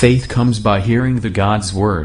Faith comes by hearing the God's Word.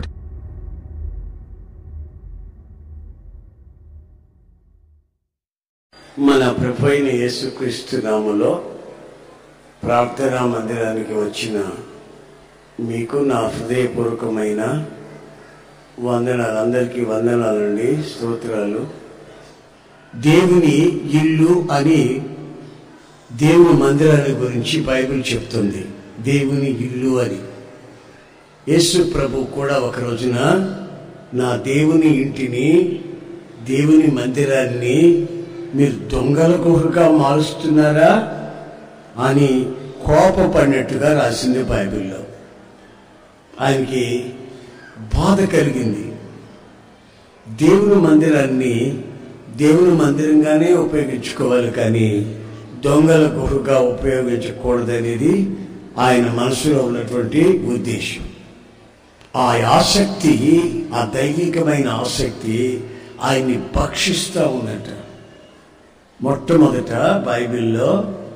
మన ప్రభు అయిన యేసుక్రీస్తు నామములో ప్రార్థనా మందిరానికి వచ్చిన మీకు నా హృదయపూర్వకమైన వందనాలు అందరికీ వందనాలండి స్తోత్రాలు దేవుని ఇల్లు అని దేవుని మందిరాన్ని గురించి బైబిల్ చెప్తుంది దేవుని ఇల్లు అని యేసు ప్రభు కూడా ఒక రోజున నా దేవుని ఇంటిని దేవుని మందిరాన్ని మీరు దొంగల గుహగా మారుస్తున్నారా అని కోపపడినట్టుగా రాసింది బైబిల్లో ఆయనకి బాధ కలిగింది దేవుని మందిరాన్ని దేవుని మందిరంగానే ఉపయోగించుకోవాలి కానీ దొంగల గుహగా ఉపయోగించకూడదనేది ఆయన మనసులో ఉన్నటువంటి ఉద్దేశం ఆ ఆసక్తి ఆ దైవికమైన ఆసక్తి ఆయన్ని భక్షిస్తూ ఉన్నట మొట్టమొదట బైబిల్లో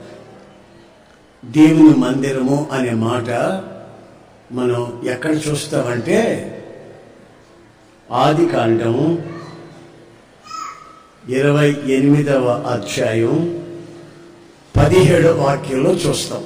దేవుని మందిరము అనే మాట మనం ఎక్కడ చూస్తామంటే ఆది కాండం ఇరవై ఎనిమిదవ అధ్యాయం పదిహేడవ వాక్యంలో చూస్తాం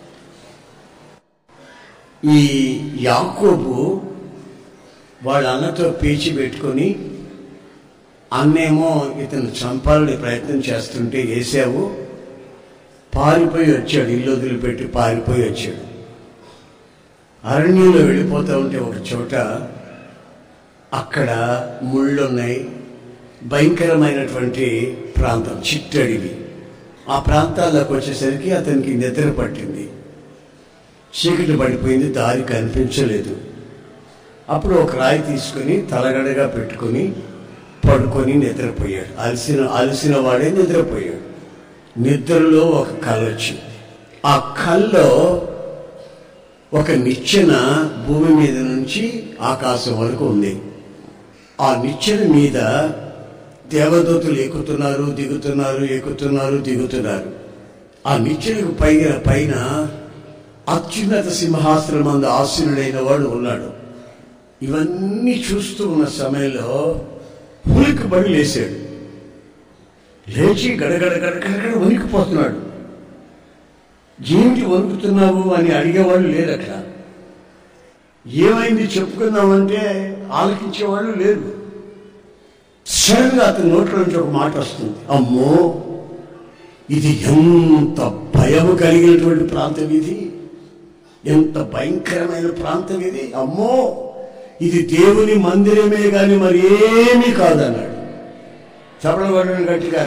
ఈ యాకోబు వాళ్ళ అన్నతో పీచి పెట్టుకొని అన్నేమో ఇతను చంపాలని ప్రయత్నం చేస్తుంటే వేసావు పారిపోయి వచ్చాడు ఇల్లు వదిలిపెట్టి పారిపోయి వచ్చాడు అరణ్యంలో వెళ్ళిపోతూ ఉంటే ఒక చోట అక్కడ ముళ్ళున్నాయి భయంకరమైనటువంటి ప్రాంతం చిట్టడివి ఆ ప్రాంతాల్లోకి వచ్చేసరికి అతనికి నిద్ర పట్టింది చీకటి పడిపోయింది దారి కనిపించలేదు అప్పుడు ఒక రాయి తీసుకొని తలగడగా పెట్టుకొని పడుకొని నిద్రపోయాడు అలసిన అలసిన వాడే నిద్రపోయాడు నిద్రలో ఒక కళ వచ్చింది ఆ కల్లో ఒక నిచ్చెన భూమి మీద నుంచి ఆకాశం వరకు ఉంది ఆ నిచ్చెన మీద దేవదూతలు ఎక్కుతున్నారు దిగుతున్నారు ఎక్కుతున్నారు దిగుతున్నారు ఆ నిచ్చెనకు పైన పైన అత్యున్నత సింహాసనం మందు ఆసీనుడైన వాడు ఉన్నాడు ఇవన్నీ చూస్తూ ఉన్న సమయంలో ఉలిక్కిపడి లేచాడు లేచి గడగడ గడగడ వణికిపోతున్నాడు ఏమిటి వణుకుతున్నావు అని అడిగేవాళ్ళు లేరు అక్కడ ఏమైంది చెప్పుకుందామంటే ఆలకించేవాళ్ళు లేరు సడన్గా అతని నోట్లో నుంచి ఒక మాట వస్తుంది అమ్మో ఇది ఎంత భయము కలిగినటువంటి ప్రాంతం ఇది ఎంత భయంకరమైన ప్రాంతం ఇది అమ్మో ఇది దేవుని మందిరమే కానీ మరి ఏమీ కాదన్నాడు చపల పడిన గట్టిగా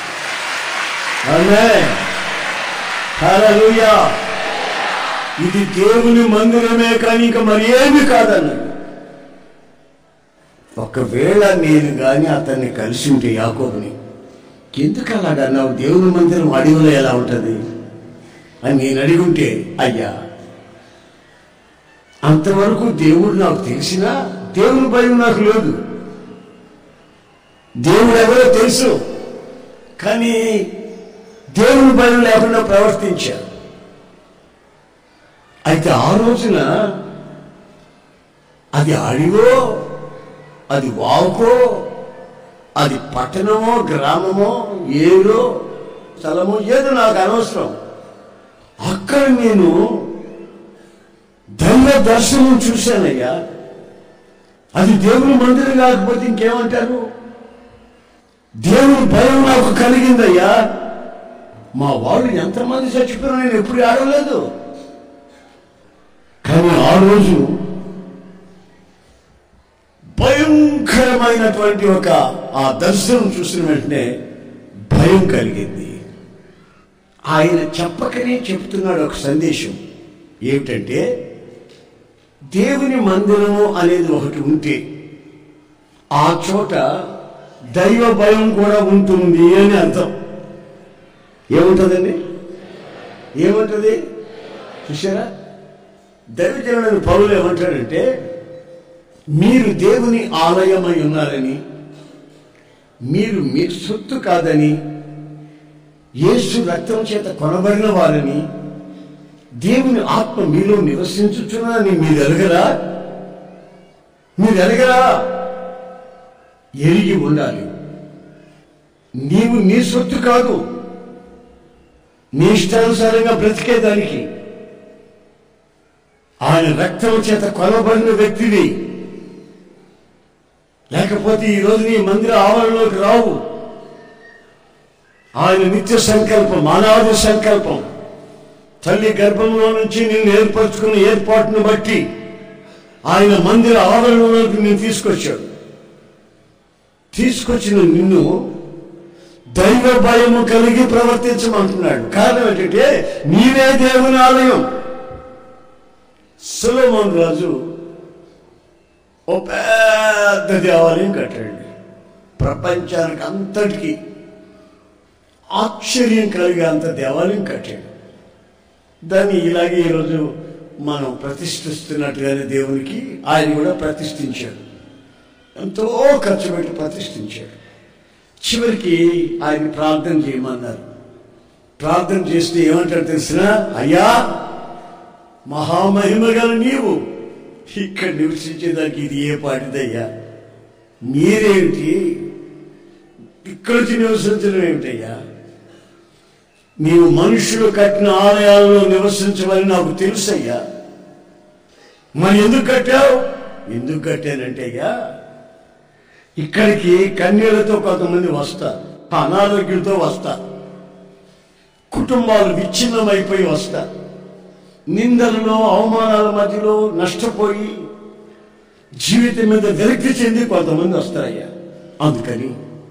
హల్లెలూయా ఇది దేవుని మందిరమే కానీ ఇక మరి ఏమి కాదన్నాడు ఒకవేళ నేను కానీ అతన్ని కలిసి ఉంటే యాకోబుని ఎందుకు అలాగన్నావు దేవుని మందిరం అడవిలో ఎలా ఉంటుంది అని నేను అడిగుంటే అయ్యా అంతవరకు దేవుడు నాకు తెలిసినా దేవుని భయం నాకు లేదు దేవుడు ఎవరో తెలుసు కానీ దేవుని భయం లేకుండా ప్రవర్తించారు అయితే ఆ రోజున అది అడివో అది వావుకో అది పట్టణమో గ్రామమో ఏదో స్థలమో ఏదో నాకు అనవసరం అక్కడ నేను దైవ దర్శనం చూశానయ్యా అది దేవుని మందిరం కాకపోతే ఇంకేమంటారు దేవుని భయం నాకు కలిగిందయ్యా మా వాళ్ళు ఎంతమంది చచ్చిపోయినా నేను ఎప్పుడు ఆడలేదు కానీ ఆ రోజు భయంకరమైనటువంటి ఒక ఆ దర్శనం చూసిన వెంటనే భయం కలిగింది ఆయన చెప్పకనే చెప్తున్నాడు ఒక సందేశం ఏమిటంటే దేవుని మందిరము అనేది ఒకటి ఉంటే ఆ చోట దైవ భయం కూడా ఉంటుంది అని అర్థం ఏముంటుందండి ఏముంటుంది చూసారా దైవజనుడని పౌరులు ఏమంటాడంటే మీరు దేవుని ఆలయమై ఉన్నారని మీరు మీ సొత్తు కాదని యేసు రక్తం చేత కొనబడిన వారని దేవుని ఆత్మ మీలో నివసించుచున్నదని మీరు ఎరగరా మీరు ఎరగరా ఎరిగి ఉండాలి నీవు నీ సొత్తు కాదు నీ ఇష్టానుసారంగా బ్రతికేదానికి ఆయన రక్తం చేత కొలబడిన వ్యక్తివి లేకపోతే ఈ రోజు నీ మందిర ఆవరణలోకి రావు ఆయన నిత్య సంకల్పం మానవాది సంకల్పం తల్లి గర్భంలో నుంచి నిన్ను ఏర్పరచుకున్న ఏర్పాటును బట్టి ఆయన మందిర ఆవరణలోకి నేను తీసుకొచ్చాడు తీసుకొచ్చిన నిన్ను దైవ భయము కలిగి ప్రవర్తించమంటున్నాడు కారణం ఏంటంటే నీవే దేవుని ఆలయం సులమోన్ రాజు ఓ పెద్ద దేవాలయం కట్టాడు ప్రపంచానికి అంతటికి ఆశ్చర్యం కలిగే అంత దేవాలయం కట్టాడు దాన్ని ఇలాగే ఈరోజు మనం ప్రతిష్ఠిస్తున్నట్టుగానే దేవునికి ఆయన కూడా ప్రతిష్ఠించాడు ఎంతో ఖర్చు పెట్టి ప్రతిష్ఠించాడు చివరికి ఆయన ప్రార్థన చేయమన్నారు ప్రార్థన చేస్తే ఏమంటాడు తెలిసిన అయ్యా మహామహిమ గల నీవు ఇక్కడ నివసించేదానికి ఇది ఏ పాటిదయ్యా మీరేమిటి ఇక్కడ వచ్చి నివసించడం ఏమిటయ్యా నీవు మనుషులు కట్టిన ఆలయాల్లో నివసించమని నాకు తెలుసయ్యా మరి ఎందుకు కట్టావు ఎందుకు కట్టానంటే అయ్యా ఇక్కడికి కన్యలతో కొంతమంది వస్తారు అనారోగ్యంతో వస్తారు కుటుంబాలు విచ్ఛిన్నమైపోయి వస్తారు నిందలలో అవమానాల మధ్యలో నష్టపోయి జీవితం మీద విరక్తి చెంది కొంతమంది వస్తారయ్యా అందుకని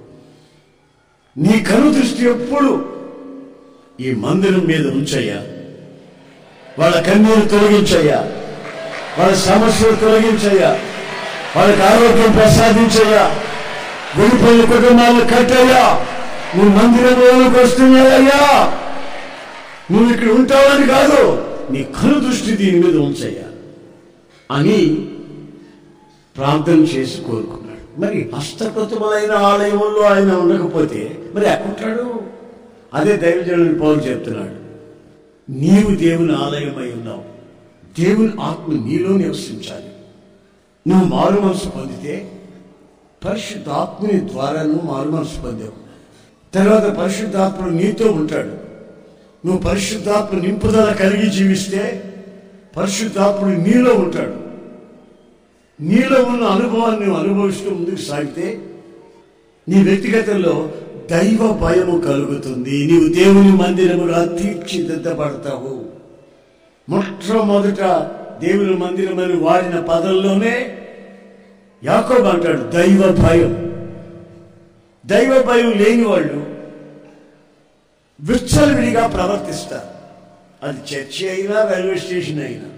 నీ కను దృష్టి ఎప్పుడు ఈ మందిరం మీద ఉంచయ్యా వాళ్ళ కన్నీరు తొలగించయ్యా వాళ్ళ సమస్యలు తొలగించయ్యా వాళ్ళకి ఆరోగ్యం ప్రసాదించయ్యా విడిపోయిన కుటుంబాలు కట్టయ్యా నువ్వు మందిరంలోకి వస్తున్నావయ్యా నువ్వు ఇక్కడ ఉంటావని కాదు నీ కను దృష్టి దీని మీద ఉంచయ్యా అని ప్రార్థన చేసి కోరుకున్నాడు మరి హస్తకృతములైన ఆలయంలో ఆయన ఉండకపోతే మరి ఎక్కడుంటాడు అదే దైవజనుని పౌరు చెప్తున్నాడు నీవు దేవుని ఆలయమై ఉన్నావు దేవుని ఆత్మ నీలో నివసించాలి నువ్వు మారు మనసు పొందితే పరిశుద్ధాత్మని ద్వారా నువ్వు మారు మనసు పొందావు తర్వాత పరిశుద్ధాత్ముడు నీతో ఉంటాడు నువ్వు పరిశుద్ధాత్మ నింపుదల కలిగి జీవిస్తే పరిశుద్ధాత్ముడు నీలో ఉంటాడు నీలో ఉన్న అనుభవాన్ని నువ్వు అనుభవిస్తూ ముందుకు సాగితే నీ వ్యక్తిగతంలో దైవ భయము కలుగుతుంది నీవు దేవుని మందిరముగా తీర్చిదిద్దబడతావు మొట్టమొదట దేవుని మందిరమని వాడిన పదంలోనే యాకోబు అంటాడు దైవ భయం దైవ భయం లేని వాళ్ళు విచ్చలవిడిగా ప్రవర్తిస్తారు అది చర్చి అయినా రైల్వే స్టేషన్ అయినా